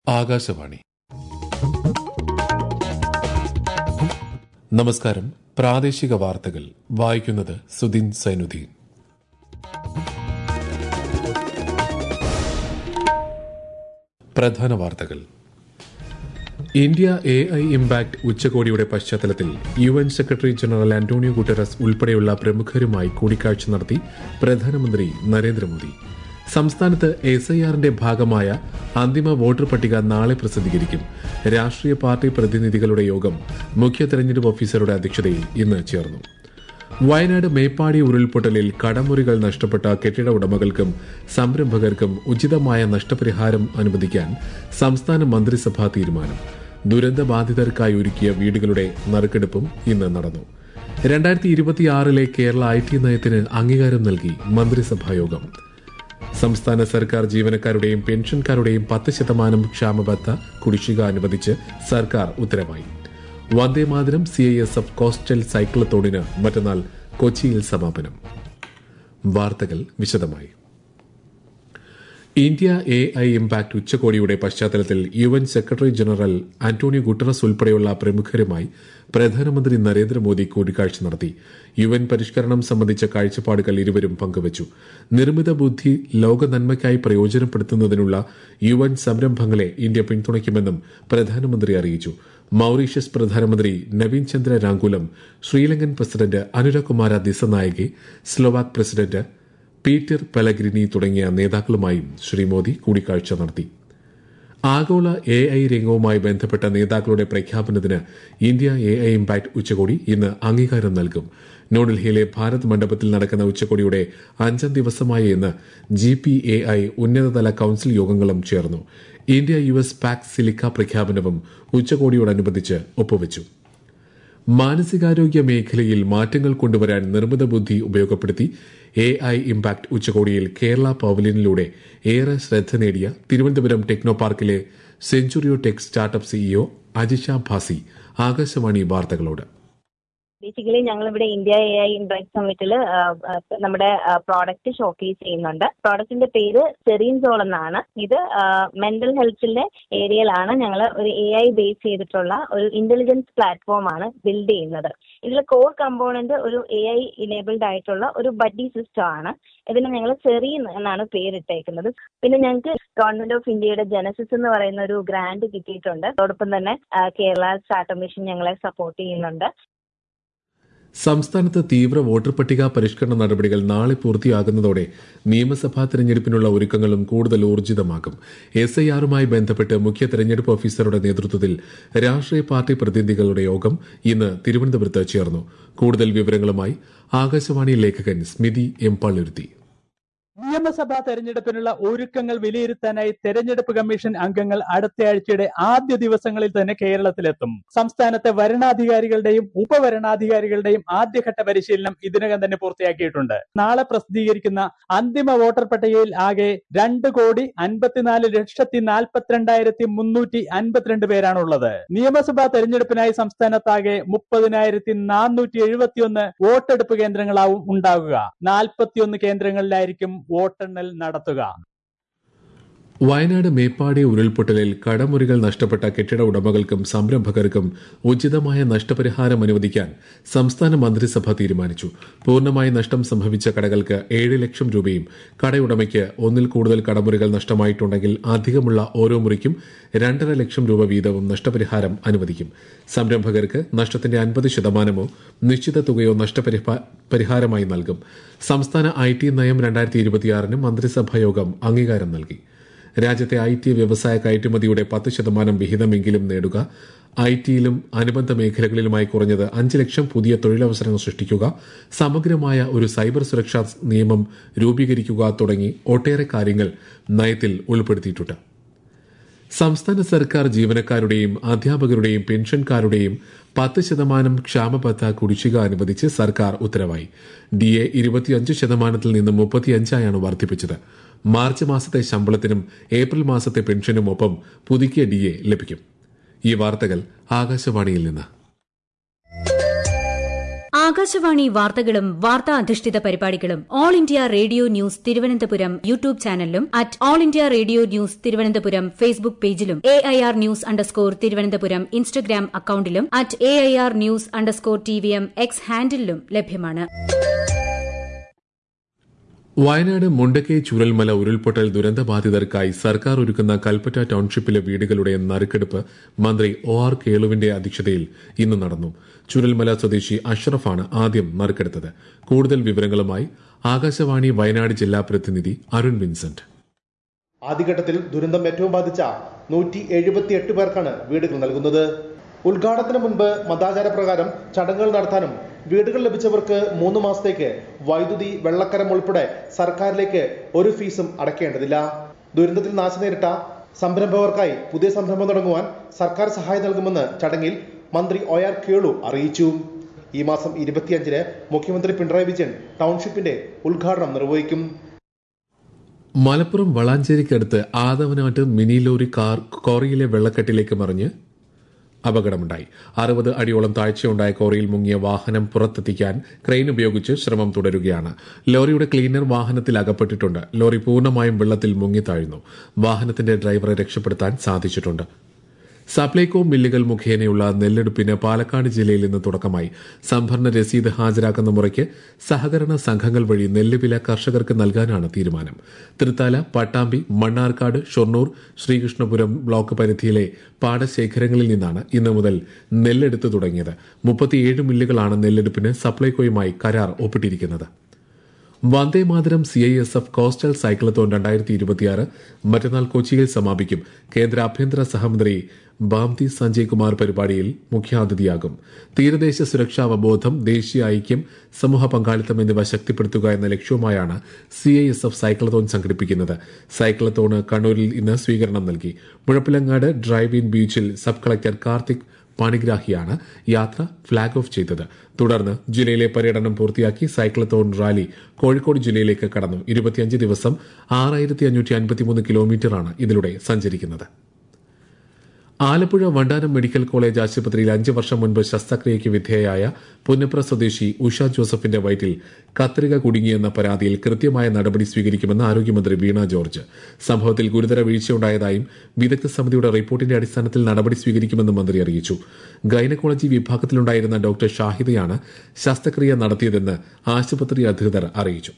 ആകാശവാണി നമസ്കാരം പ്രാദേശിക വാർത്തകൾ വായിക്കുന്നത് സുദിൻ സൈനുദ്ദീൻ പ്രധാന വാർത്തകൾ ഇന്ത്യ എ ഐ ഇംപാക്ട് ഉച്ചകോടിയുടെ പശ്ചാത്തലത്തിൽ U N secretary general Antonio Guterres ഉൾപ്പെടെയുള്ള പ്രമുഖരുമായി കൂടിക്കാഴ്ച നടത്തി പ്രധാനമന്ത്രി നരേന്ദ്രമോദി സംസ്ഥാനത്ത് എസ് ഐ ആറിന്റെ ഭാഗമായ അന്തിമ വോട്ടർ പട്ടിക നാളെ പ്രസിദ്ധീകരിക്കും രാഷ്ട്രീയ പാർട്ടി പ്രതിനിധികളുടെ യോഗം മുഖ്യ തെരഞ്ഞെടുപ്പ് ഓഫീസറുടെ അധ്യക്ഷതയിൽ ഇന്ന് ചേർന്നു വയനാട് മേപ്പാടി ഉരുൾപൊട്ടലിൽ കടമുറികൾ നഷ്ടപ്പെട്ട കെട്ടിട ഉടമകൾക്കും സംരംഭകർക്കും ഉചിതമായ നഷ്ടപരിഹാരം അനുവദിക്കാൻ സംസ്ഥാന മന്ത്രിസഭാ തീരുമാനം ദുരന്തബാധിതർക്കായി ഒരുക്കിയ വീടുകളുടെ നറുക്കെടുപ്പും ഇന്ന് നടന്നു രണ്ടായിരത്തി ഇരുപത്തിയാറിലെ കേരള ഐ ടി നയത്തിന് അംഗീകാരം നൽകി മന്ത്രിസഭായോഗം സംസ്ഥാന സർക്കാർ ജീവനക്കാരുടെയും പെൻഷൻകാരുടെയും പത്ത് ശതമാനം ക്ഷാമബത്ത കുടിശ്ശിക അനുവദിച്ച് സർക്കാർ ഉത്തരവായി Vande Mataram C I S F coastal സൈക്ലത്തോണിന് മറ്റന്നാൾ കൊച്ചിയിൽ സമാപനം വാർത്തകൾ വിശദമായി ഇന്ത്യ എ ഐ ഇംപാക്ട് ഉച്ചകോടിയുടെ പശ്ചാത്തലത്തിൽ U N secretary general Antonio Guterres ഉൾപ്പെടെയുള്ള പ്രമുഖരുമായി പ്രധാനമന്ത്രി നരേന്ദ്രമോദി കൂടിക്കാഴ്ച നടത്തി യു എൻ പരിഷ്കരണം സംബന്ധിച്ച കാഴ്ചപ്പാടുകൾ ഇരുവരും പങ്കുവച്ചു നിർമ്മിത ബുദ്ധി ലോക നന്മയ്ക്കായി പ്രയോജനപ്പെടുത്തുന്നതിനുള്ള യു എൻ സംരംഭങ്ങളെ ഇന്ത്യ പിന്തുണയ്ക്കുമെന്നും പ്രധാനമന്ത്രി അറിയിച്ചു മൌറീഷ്യസ് പ്രധാനമന്ത്രി Navin Chandra Ramgoolam Sri Lankan president Anura Kumara Dissanayake Slovak president Peter Pellegrini തുടങ്ങിയ നേതാക്കളുമായും ശ്രീ മോദി കൂടിക്കാഴ്ച നടത്തി ആഗോള എ ഐ രംഗവുമായി ബന്ധപ്പെട്ട നേതാക്കളുടെ പ്രഖ്യാപനത്തിന് ഇന്ത്യ എ ഐ ഇംപാക്ട് ഉച്ചകോടി ഇന്ന് അംഗീകാരം നൽകും ന്യൂഡൽഹിയിലെ ഭാരത് മണ്ഡപത്തിൽ നടക്കുന്ന ഉച്ചകോടിയുടെ അഞ്ചാം ദിവസമായ ഇന്ന് ജി പി എ ഐ ഉന്നതതല കൌൺസിൽ യോഗങ്ങളും ചേർന്നു India U S Pax Silica പ്രഖ്യാപനവും ഉച്ചകോടിയോടനുബന്ധിച്ച് ഒപ്പുവച്ചു മാനസികാരോഗ്യ മേഖലയിൽ മാറ്റങ്ങൾ കൊണ്ടുവരാൻ നിർമ്മിത ബുദ്ധി ഉപയോഗപ്പെടുത്തി എ ഐ ഇംപാക്ട് ഉച്ചകോടിയിൽ കേരള പവലിയനിലൂടെ ഏറെ ശ്രദ്ധ നേടിയ തിരുവനന്തപുരം ടെക്നോ പാർക്കിലെ Centurio tech startup CEO Ajisha Bhasi Akashvani വാർത്തകളോട് ബേസിക്കലി ഞങ്ങൾ ഇവിടെ ഇന്ത്യ എ ഐ ഇംപാക്ട് സമ്മിറ്റിൽ നമ്മുടെ പ്രോഡക്റ്റ് ഷോക്കേസ് ചെയ്യുന്നുണ്ട് പ്രോഡക്റ്റിന്റെ പേര് സെറീൻസോൾ എന്നാണ് ഇത് മെന്റൽ ഹെൽത്തിന്റെ ഏരിയയിലാണ് ഞങ്ങൾ ഒരു എ ഐ ബേസ് ചെയ്തിട്ടുള്ള ഒരു ഇന്റലിജൻസ് പ്ലാറ്റ്ഫോം ആണ് ബിൽഡ് ചെയ്യുന്നത് ഇതിൽ കോർ കമ്പോണന്റ് ഒരു എ ഐ ഇനേബിൾഡ് ആയിട്ടുള്ള ഒരു ബഡ്ഡി സിസ്റ്റം ആണ് ഇതിന് ഞങ്ങൾ സെറീൻ എന്നാണ് പേരിട്ടേക്കുന്നത് പിന്നെ ഞങ്ങൾക്ക് ഗവൺമെന്റ് ഓഫ് ഇന്ത്യയുടെ ജനസിസ് എന്ന് പറയുന്ന ഒരു ഗ്രാന്റ് കിട്ടിയിട്ടുണ്ട് അതോടൊപ്പം തന്നെ കേരള സ്റ്റാർട്ടപ്പ് മിഷൻ ഞങ്ങളെ സപ്പോർട്ട് ചെയ്യുന്നുണ്ട് സംസ്ഥാനത്ത് തീവ്ര വോട്ടർ പട്ടിക പരിഷ്കരണ നടപടികൾ നാളെ പൂർത്തിയാകുന്നതോടെ നിയമസഭാ തെരഞ്ഞെടുപ്പിനുള്ള ഒരുക്കങ്ങളും കൂടുതൽ ഊർജിതമാക്കും എസ് ഐ ആറുമായി ബന്ധപ്പെട്ട് മുഖ്യ തെരഞ്ഞെടുപ്പ് ഓഫീസറുടെ നേതൃത്വത്തിൽ രാഷ്ട്രീയ പാർട്ടി പ്രതിനിധികളുടെ യോഗം ഇന്ന് തിരുവനന്തപുരത്ത് ചേർന്നു കൂടുതൽ വിവരങ്ങളുമായി ആകാശവാണി ലേഖകൻ സ്മിതി എം പള്ളുരുത്തി നിയമസഭാ തെരഞ്ഞെടുപ്പിനുള്ള ഒരുക്കങ്ങൾ വിലയിരുത്താനായി തെരഞ്ഞെടുപ്പ് കമ്മീഷൻ അംഗങ്ങൾ അടുത്തയാഴ്ചയുടെ ആദ്യ ദിവസങ്ങളിൽ തന്നെ കേരളത്തിലെത്തും സംസ്ഥാനത്തെ വരണാധികാരികളുടെയും ഉപവരണാധികാരികളുടെയും ആദ്യഘട്ട പരിശീലനം ഇതിനകം തന്നെ പൂർത്തിയാക്കിയിട്ടുണ്ട് നാളെ പ്രസിദ്ധീകരിക്കുന്ന അന്തിമ വോട്ടർ പട്ടികയിൽ ആകെ രണ്ട് കോടി അൻപത്തിനാല് ലക്ഷത്തി നാൽപ്പത്തിരണ്ടായിരത്തി മുന്നൂറ്റി അൻപത്തിരണ്ട് പേരാണുള്ളത് നിയമസഭാ തെരഞ്ഞെടുപ്പിനായി സംസ്ഥാനത്താകെ മുപ്പതിനായിരത്തി നാനൂറ്റി എഴുപത്തിയൊന്ന് വോട്ടെടുപ്പ് കേന്ദ്രങ്ങളാവും ഉണ്ടാകുക നാൽപ്പത്തിയൊന്ന് കേന്ദ്രങ്ങളിലായിരിക്കും വോട്ടെണ്ണൽ നടത്തുക വയനാട് മേപ്പാടി ഉരുൾപൊട്ടലിൽ കടമുറികൾ നഷ്ടപ്പെട്ട കെട്ടിട ഉടമകൾക്കും സംരംഭകർക്കും ഉചിതമായ നഷ്ടപരിഹാരം അനുവദിക്കാൻ സംസ്ഥാന മന്ത്രിസഭ തീരുമാനിച്ചു പൂർണ്ണമായി നഷ്ടം സംഭവിച്ച കടകൾക്ക് ഏഴ് ലക്ഷം രൂപയും കടയുടമയ്ക്ക് ഒന്നിൽ കൂടുതൽ കടമുറികൾ നഷ്ടമായിട്ടുണ്ടെങ്കിൽ അധികമുള്ള ഓരോ മുറിക്കും രണ്ടര ലക്ഷം രൂപ വീതവും നഷ്ടപരിഹാരം അനുവദിക്കും സംരംഭകർക്ക് നഷ്ടത്തിന്റെ അൻപത് ശതമാനമോ നിശ്ചിത തുകയോ നഷ്ടപരിഹാരമായി നൽകും സംസ്ഥാന ഐ ടി നയം രണ്ടായിരത്തി ഇരുപത്തിയാറിന് മന്ത്രിസഭായോഗം അംഗീകാരം നൽകി രാജ്യത്തെ ഐ ടി വ്യവസായ കയറ്റുമതിയുടെ പത്ത് ശതമാനം വിഹിതമെങ്കിലും നേടുക ഐ ടിയിലും അനുബന്ധ മേഖലകളിലുമായി കുറഞ്ഞത് അഞ്ച് ലക്ഷം പുതിയ തൊഴിലവസരങ്ങൾ സൃഷ്ടിക്കുക സമഗ്രമായ ഒരു സൈബർ സുരക്ഷാ നിയമം രൂപീകരിക്കുക തുടങ്ങി ഒട്ടേറെ കാര്യങ്ങൾ നയത്തിൽ ഉൾപ്പെടുത്തിയിട്ടുണ്ട് സംസ്ഥാന സർക്കാർ ജീവനക്കാരുടെയും അധ്യാപകരുടെയും പെൻഷൻകാരുടെയും പത്ത് ശതമാനം ക്ഷാമബത്ത കുടിശ്ശിക അനുവദിച്ച് സർക്കാർ ഉത്തരവായി ഡി എ ഇരുപത്തിയഞ്ച് ശതമാനത്തിൽ നിന്ന് മുപ്പത്തിയഞ്ചായാണ് വർദ്ധിപ്പിച്ചത് മാർച്ച് മാസത്തെ ശമ്പളത്തിനും ഏപ്രിൽ മാസത്തെ പെൻഷനും ഒപ്പം പുതുക്കിയ ഡി എ ലഭിക്കും ഈ വാർത്തകൾ ആകാശവാണിയിൽ നിന്ന് ആകാശവാണി വാർത്തകളും വാർത്താ അധിഷ്ഠിത പരിപാടികളും all India radio news Thiruvananthapuram YouTube ചാനലിലും at all India radio news Thiruvananthapuram Facebook പേജിലും A I R news underscore Thiruvananthapuram Instagram അക്കൌണ്ടിലും at A I R news underscore T V M X ഹാൻഡിലും ലഭ്യമാണ് വയനാട് മുണ്ടക്കൈ ചുരൽമല ഉരുൾപൊട്ടൽ ദുരന്തബാധിതർക്കായി സർക്കാർ ഒരുക്കുന്ന കൽപ്പറ്റ ടൌൺഷിപ്പിലെ വീടുകളുടെ നറുക്കെടുപ്പ് മന്ത്രി ഒ ആർ കേളുവിന്റെ അധ്യക്ഷതയിൽ ഇന്ന് നടന്നു ചുരൽമല സ്വദേശി അഷ്റഫാണ് ആദ്യം നറുക്കെടുത്തത് കൂടുതൽ വിവരങ്ങളുമായി ആകാശവാണി വയനാട് ജില്ലാ പ്രതിനിധി അരുൺ വിൻസെന്റ് ആദ്യഘട്ടത്തിൽ ദുരന്തം ഏറ്റവും ബാധിച്ച നൂറ്റി എഴുപത്തിയെട്ട് പേർക്കാണ് വീടുകൾ നൽകുന്നത് ഉദ്ഘാടനത്തിന് മുൻപ് മതാചാര പ്രകാരം ചടങ്ങുകൾ നടത്താനും വീടുകൾ ലഭിച്ചവർക്ക് മൂന്ന് മാസത്തേക്ക് വൈദ്യുതി വെള്ളക്കരം ഉൾപ്പെടെ സർക്കാരിലേക്ക് ഒരു ഫീസും അടയ്ക്കേണ്ടതില്ല ദുരന്തത്തിൽ നാശം നേരിട്ട സംരംഭകർക്കായി പുതിയ സംരംഭം തുടങ്ങുവാൻ സർക്കാർ സഹായം നൽകുമെന്ന് ചടങ്ങിൽ മന്ത്രി ഒ ആർ കേളു അറിയിച്ചു ഈ മാസം ഇരുപത്തിയഞ്ചിന് മുഖ്യമന്ത്രി പിണറായി വിജയൻ ടൗൺഷിപ്പിന്റെ ഉദ്ഘാടനം നിർവഹിക്കും മലപ്പുറം വളാഞ്ചേരിക്കടുത്ത് ആദവനാട്ട് മിനി ലോറി കാർ കോറിയിലെ വെള്ളക്കെട്ടിലേക്ക് മറിഞ്ഞ് അപകടമുണ്ടായി അറുപത് അടിയോളം താഴ്ചയുണ്ടായ കോറിയിൽ മുങ്ങിയ വാഹനം പുറത്തെത്തിക്കാൻ ക്രെയിൻ ഉപയോഗിച്ച് ശ്രമം തുടരുകയാണ് ലോറിയുടെ ക്ലീനർ വാഹനത്തിൽ അകപ്പെട്ടിട്ടുണ്ട് ലോറി പൂർണ്ണമായും വെള്ളത്തിൽ മുങ്ങിത്താഴ്ന്നു വാഹനത്തിന്റെ ഡ്രൈവറെ രക്ഷപ്പെടുത്താൻ സാധിച്ചിട്ടുണ്ട് സപ്ലൈകോ മില്ലുകൾ മുഖേനയുള്ള നെല്ലെടുപ്പിന് പാലക്കാട് ജില്ലയിൽ നിന്ന് തുടക്കമായി സംഭരണ രസീത് ഹാജരാക്കുന്ന മുറയ്ക്ക് സഹകരണ സംഘങ്ങൾ വഴി നെല്ലുവില കർഷകർക്ക് നൽകാനാണ് തീരുമാനം തൃത്താല പട്ടാമ്പി മണ്ണാർക്കാട് ഷൊർണൂർ ശ്രീകൃഷ്ണപുരം ബ്ലോക്ക് പരിധിയിലെ പാടശേഖരങ്ങളിൽ നിന്നാണ് ഇന്നു മുതൽ നെല്ലെടുത്ത് തുടങ്ങിയത് മുപ്പത്തിയേഴ് മില്ലുകളാണ് നെല്ലെടുപ്പിന് സപ്ലൈകോയുമായി കരാർ ഒപ്പിട്ടിരിക്കുന്നത് Vande Mataram C I S F coastal cyclothon രണ്ടായിരത്തി ഇരുപത്തിയാറ് മറ്റന്നാൾ കൊച്ചിയിൽ സമാപിക്കും കേന്ദ്ര ആഭ്യന്തര സഹമന്ത്രി ബാംതി സഞ്ജയ് കുമാർ പരിപാടിയിൽ മുഖ്യാതിഥിയാകും തീരദേശ സുരക്ഷാ അവബോധം ദേശീയ ഐക്യം സമൂഹ പങ്കാളിത്തം എന്നിവ ശക്തിപ്പെടുത്തുക എന്ന ലക്ഷ്യവുമായാണ് C I S F cyclothon സംഘടിപ്പിക്കുന്നത് സൈക്ലത്തോണ് കണ്ണൂരിൽ ഇന്ന് സ്വീകരണം നൽകി മുഴപ്പിലങ്ങാട് ഡ്രൈവ് ഇൻ ബീച്ചിൽ സബ് കളക്ടർ കാർത്തിക് പാണിഗ്രാഹിയാണ് യാത്ര ഫ്ളാഗ് ഓഫ് ചെയ്തത് തുടർന്ന് ജില്ലയിലെ പര്യടനം പൂർത്തിയാക്കി സൈക്ലത്തോൺ റാലി കോഴിക്കോട് ജില്ലയിലേക്ക് കടന്നു ഇരുപത്തിയഞ്ച് ദിവസം ആറായിരത്തി അഞ്ഞൂറ്റി അൻപത്തിമൂന്ന് കിലോമീറ്ററാണ് ഇതിലൂടെ സഞ്ചരിക്കുന്നത് ആലപ്പുഴ വണ്ടാനം മെഡിക്കൽ കോളേജ് ആശുപത്രിയിൽ അഞ്ച് വർഷം മുൻപ് ശസ്ത്രക്രിയയ്ക്ക് വിധേയയായ പുന്നപ്ര സ്വദേശി ഉഷ ജോസഫിന്റെ വയറ്റിൽ കത്രിക കുടുങ്ങിയെന്ന പരാതിയിൽ കൃത്യമായ നടപടി സ്വീകരിക്കുമെന്ന് ആരോഗ്യമന്ത്രി വീണ ജോർജ് സംഭവത്തിൽ ഗുരുതര വീഴ്ചയുണ്ടായതായും വിദഗ്ധ സമിതിയുടെ റിപ്പോർട്ടിന്റെ അടിസ്ഥാനത്തിൽ നടപടി സ്വീകരിക്കുമെന്നും മന്ത്രി അറിയിച്ചു ഗൈനക്കോളജി വിഭാഗത്തിലുണ്ടായിരുന്ന ഡോക്ടർ ഷാഹിദയാണ് ശസ്ത്രക്രിയ നടത്തിയതെന്ന് ആശുപത്രി അധികൃതർ അറിയിച്ചു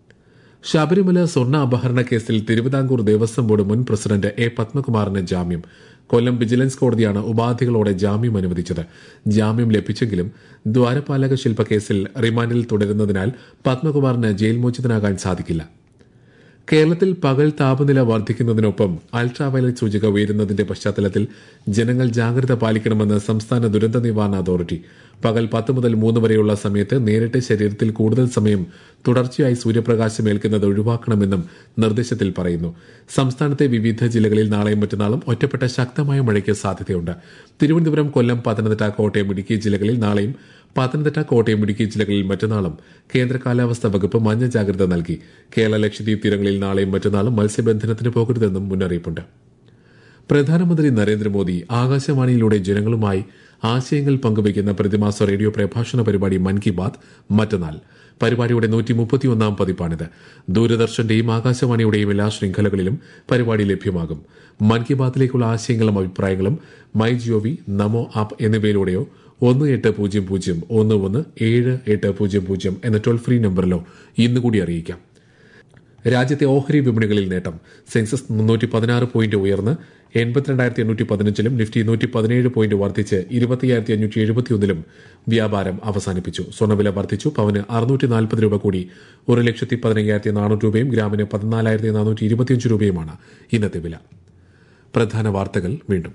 ശബരിമല സ്വർണ്ണ അപഹരണ കേസിൽ തിരുവിതാംകൂർ ദേവസ്വം ബോർഡ് മുൻ പ്രസിഡന്റ് എ പത്മകുമാറിന് ജാമ്യം കൊല്ലം വിജിലൻസ് കോടതിയാണ് ഉപാധികളോടെ ജാമ്യം അനുവദിച്ചത് ജാമ്യം ലഭിച്ചെങ്കിലും ദ്വാരപാലക ശില്പ കേസിൽ റിമാൻഡിൽ തുടരുന്നതിനാൽ പത്മകുമാറിന് ജയിൽ മോചിതനാകാൻ സാധിക്കില്ല കേരളത്തിൽ പകൽ താപനില വർദ്ധിക്കുന്നതിനൊപ്പം അൾട്രാവയലറ്റ് സൂചിക ഉയരുന്നതിന്റെ പശ്ചാത്തലത്തിൽ ജനങ്ങൾ ജാഗ്രത പാലിക്കണമെന്ന് സംസ്ഥാന ദുരന്ത നിവാരണ അതോറിറ്റി പകൽ പത്ത് മുതൽ മൂന്ന് വരെയുള്ള സമയത്ത് നേരിട്ട് ശരീരത്തിൽ കൂടുതൽ സമയം തുടർച്ചയായി സൂര്യപ്രകാശം ഏൽക്കുന്നത് ഒഴിവാക്കണമെന്നും നിർദ്ദേശത്തിൽ പറയുന്നു സംസ്ഥാനത്തെ വിവിധ ജില്ലകളിൽ നാളെയും മറ്റന്നാളും ഒറ്റപ്പെട്ട ശക്തമായ മഴയ്ക്ക് സാധ്യതയുണ്ട് തിരുവനന്തപുരം കൊല്ലം പത്തനംതിട്ട കോട്ടയം ഇടുക്കി ജില്ലകളിൽ നാളെയും പത്തനംതിട്ട കോട്ടയം ഇടുക്കി ജില്ലകളിൽ മറ്റന്നാളും കേന്ദ്ര കാലാവസ്ഥാ വകുപ്പ് മഞ്ഞ ജാഗ്രത നൽകി കേരള ലക്ഷദ്വീപ് തീരങ്ങളിൽ നാളെയും മറ്റന്നാളും മത്സ്യബന്ധനത്തിന് പോകരുതെന്നും മുന്നറിയിപ്പുണ്ട് പ്രധാനമന്ത്രി നരേന്ദ്രമോദി ആകാശവാണിയിലൂടെ ജനങ്ങളുമായി ആശയങ്ങൾ പങ്കുവയ്ക്കുന്ന പ്രതിമാസ റേഡിയോ പ്രഭാഷണ പരിപാടി മൻ കി ബാത് മറ്റന്നാൾ പരിപാടിയുടെ നൂറ്റി മുപ്പത്തിയൊന്നാം പതിപ്പാണിത് ദൂരദർശന്റെയും ആകാശവാണിയുടെയും എല്ലാ ശൃംഖലകളിലും പരിപാടി ലഭ്യമാകും മൻ കി ബാത്തിലേക്കുള്ള ആശയങ്ങളും അഭിപ്രായങ്ങളും മൈ ജിഒവി നമോ ആപ്പ് എന്നിവയിലൂടെയോ ഒന്ന് എട്ട് പൂജ്യം പൂജ്യം ഒന്ന് ഒന്ന് ഏഴ് എട്ട് പൂജ്യം പൂജ്യം എന്ന ടോൾ ഫ്രീ നമ്പറിലോ ഇന്നുകൂടി അറിയിക്കാം രാജ്യത്തെ ഓഹരി വിപണികളിൽ നേട്ടം സെൻസസ് മുന്നൂറ്റി പതിനാറ് പോയിന്റ് ഉയർന്ന് എൺപത്തിരണ്ടായിരത്തി എണ്ണൂറ്റി പതിനഞ്ചിലും നിഫ്റ്റി നൂറ്റി പതിനേഴ് പോയിന്റ് വർദ്ധിച്ച് ഇരുപത്തിയായിരത്തി അഞ്ഞൂറ്റി എഴുപത്തിയൊന്നിലും വ്യാപാരം അവസാനിപ്പിച്ചു സ്വർണ്ണവില വർദ്ധിച്ചു പവന് അറുന്നൂറ്റി നാൽപ്പത് രൂപ കൂടി ഒരു ലക്ഷത്തി പതിനയ്യായിരത്തി നാനൂറ് രൂപയും ഗ്രാമിന് പതിനാലായിരത്തി നാനൂറ്റി ഇരുപത്തിയഞ്ച് രൂപയുമാണ് ഇന്നത്തെ വില പ്രധാന വാർത്തകൾ വീണ്ടും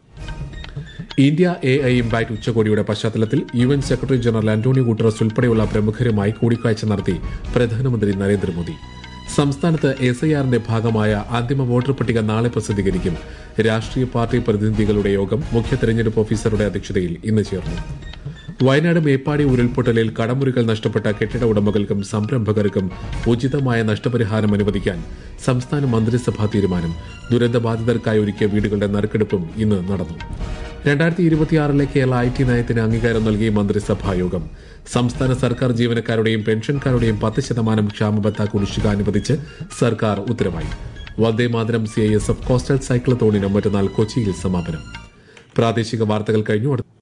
ഇന്ത്യ എ ഐ ഇമ്പാക്ട് ഉച്ചകോടിയുടെ പശ്ചാത്തലത്തിൽ U N secretary general Antonio Guterres ഉൾപ്പെടെയുള്ള പ്രമുഖരുമായി കൂടിക്കാഴ്ച നടത്തി പ്രധാനമന്ത്രി നരേന്ദ്രമോദി സംസ്ഥാനത്ത് എസ് ഐ ആറിന്റെ ഭാഗമായ അന്തിമ വോട്ടർ പട്ടിക നാളെ പ്രസിദ്ധീകരിക്കും രാഷ്ട്രീയ പാർട്ടി പ്രതിനിധികളുടെ യോഗം മുഖ്യ തെരഞ്ഞെടുപ്പ് ഓഫീസറുടെ അധ്യക്ഷതയിൽ ഇന്ന് ചേർന്നു വയനാട് മേപ്പാടി ഉരുൾപൊട്ടലിൽ കടമുറികൾ നഷ്ടപ്പെട്ട കെട്ടിട ഉടമകൾക്കും സംരംഭകർക്കും ഉചിതമായ നഷ്ടപരിഹാരം അനുവദിക്കാൻ സംസ്ഥാന മന്ത്രിസഭാ തീരുമാനം ദുരന്തബാധിതർക്കായി ഒരുക്കിയ വീടുകളുടെ നറുക്കെടുപ്പും ഇന്ന് നടന്നു രണ്ടായിരത്തി ഇരുപത്തിയാറിലെ കേരള ഐ ടി നയത്തിന് അംഗീകാരം നൽകി മന്ത്രിസഭാ യോഗം സംസ്ഥാന സർക്കാർ ജീവനക്കാരുടെയും പെൻഷൻകാരുടെയും പത്ത് ശതമാനം ക്ഷാമബത്ത കുടിശ്ശിക അനുവദിച്ച് സർക്കാർ ഉത്തരവായി Vande Mataram C I S F coastal സൈക്ലത്തോണിന് മറ്റന്നാൾ കൊച്ചിയിൽ സമാപനം പ്രാദേശിക വാർത്തകൾ കഴിഞ്ഞു അടുത്ത